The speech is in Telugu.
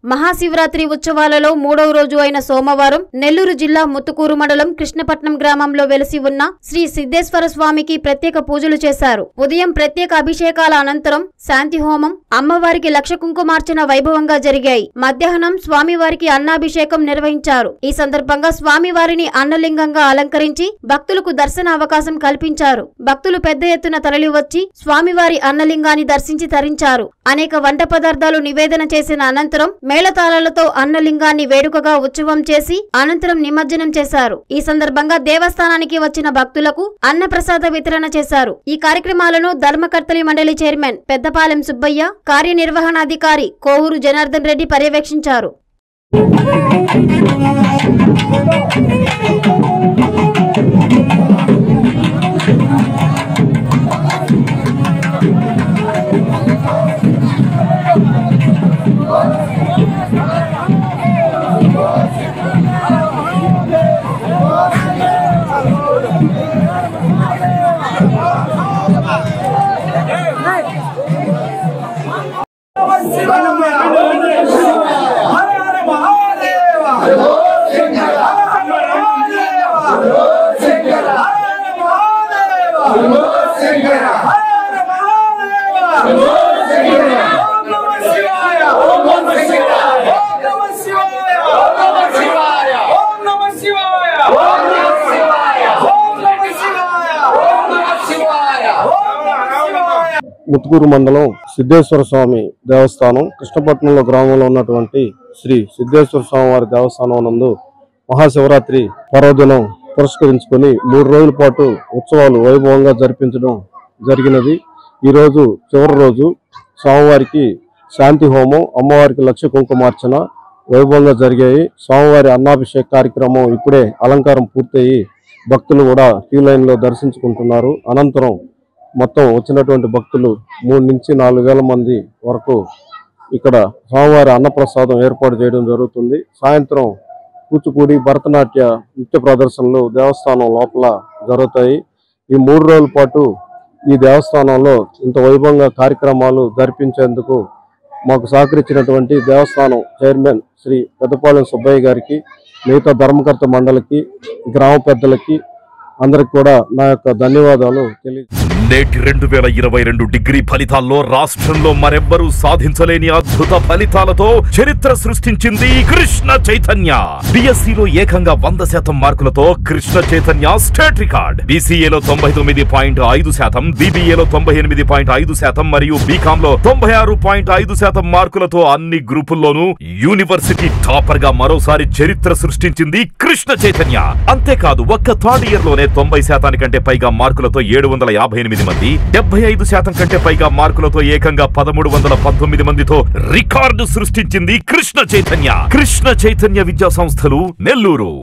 మహాశివరాత్రి ఉత్సవాలలో మూడవ రోజు అయిన సోమవారం నెల్లూరు జిల్లా ముత్తుకూరు మండలం కృష్ణపట్నం గ్రామంలో వెలసి ఉన్న శ్రీ సిద్ధేశ్వర స్వామికి ప్రత్యేక పూజలు చేశారు ఉదయం ప్రత్యేక అభిషేకాల అనంతరం శాంతి హోమం అమ్మవారికి లక్ష కుంకుమార్చన వైభవంగా జరిగాయి మధ్యాహ్నం స్వామివారికి అన్నాభిషేకం నిర్వహించారు ఈ సందర్భంగా స్వామివారిని అన్నలింగంగా అలంకరించి భక్తులకు దర్శన అవకాశం కల్పించారు భక్తులు పెద్ద ఎత్తున తరలివచ్చి స్వామివారి అన్నలింగాన్ని దర్శించి తరించారు అనేక వంట పదార్థాలు నివేదన చేసిన అనంతరం మేళతాళాలతో అన్నలింగాన్ని వేడుకగా ఉత్సవం చేసి అనంతరం నిమజ్జనం చేశారు ఈ సందర్భంగా దేవస్థానానికి వచ్చిన భక్తులకు అన్న ప్రసాద వితరణ చేశారు ఈ కార్యక్రమాలను ధర్మకర్తలి మండలి చైర్మన్ పెద్దపాలెం సుబ్బయ్య కార్యనిర్వహణాధికారి కోవూరు జనార్దన్ రెడ్డి పర్యవేక్షించారు హర హర మహాదేవ హర హర మహాదేవ హర హర మహాదేవ హర హర మహాదేవ ఓం నమః శివాయ ఓం నమః శివాయ ఓం నమః శివాయ ఓం నమః శివాయ ఓం నమః శివాయ ఓం నమః శివాయ ఓం నమః శివాయ ఓం నమః శివాయ ఓం నమః శివాయ ముత్తుకూరు మండలం సిద్ధేశ్వర స్వామి దేవస్థానం కృష్ణపట్నంలో గ్రామంలో ఉన్నటువంటి శ్రీ సిద్ధేశ్వర స్వామి వారి దేవస్థానం నందు మహాశివరాత్రి పర్వదినం పురస్కరించుకొని మూడు రోజుల పాటు ఉత్సవాలు వైభవంగా జరిపించడం జరిగినది ఈ రోజు చివరి రోజు స్వామివారికి శాంతి హోమం అమ్మవారికి లక్ష కుంకుమార్చన వైభవంగా జరిగాయి స్వామివారి అన్నాభిషేక కార్యక్రమం ఇప్పుడే అలంకారం పూర్తయి భక్తులు కూడా క్యూ లైన్ లో దర్శించుకుంటున్నారు అనంతరం మొత్తం వచ్చినటువంటి భక్తులు మూడు నుంచి నాలుగు వేల మంది వరకు ఇక్కడ స్వామివారి అన్నప్రసాదం ఏర్పాటు చేయడం జరుగుతుంది సాయంత్రం కూచిపూడి భరతనాట్య నృత్య ప్రదర్శనలు దేవస్థానం లోపల జరుగుతాయి ఈ మూడు రోజుల పాటు ఈ దేవస్థానంలో ఇంత వైభవంగా కార్యక్రమాలు జరిపించేందుకు మాకు సహకరించినటువంటి దేవస్థానం చైర్మన్ శ్రీ పెద్దపాలెం సుబ్బయ్య గారికి మిగతా ధర్మకర్త మండలికి గ్రామ పెద్దలకి అందరికి కూడా నా యొక్క ధన్యవాదాలు తెలియ నేటి రెండు వేల ఇరవై రెండు డిగ్రీ ఫలితాల్లో రాష్ట్రంలో మరెవ్వరూ సాధించలేని అద్భుత ఫలితాలతో చరిత్ర సృష్టించింది కృష్ణ చైతన్య బిఎస్సిలో ఏకంగా వంద శాతం మార్కులతో కృష్ణ చైతన్య స్టేట్ రికార్డ్ బీసీఏలో తొంభై తొమ్మిది పాయింట్ ఐదు శాతం బీబీఏలో తొంభై ఎనిమిది పాయింట్ ఐదు శాతం మరియు బీకామ్ లో తొంభై ఆరు పాయింట్ ఐదు శాతం మార్కులతో అన్ని గ్రూపుల్లోనూ యూనివర్సిటీ టాపర్ గా మరోసారి చరిత్ర సృష్టించింది కృష్ణ చైతన్య అంతేకాదు ఒక్క థర్డ్ ఇయర్ లోనే తొంభై శాతానికంటే పైగా మార్కులతో ఏడు వందల యాభై ఎనిమిది మంది డెబ్బై ఐదు శాతం కంటే పైగా మార్కులతో ఏకంగా పదమూడు వందల పంతొమ్మిది మందితో రికార్డు సృష్టించింది కృష్ణ చైతన్య కృష్ణ చైతన్య విద్యా సంస్థలు నెల్లూరు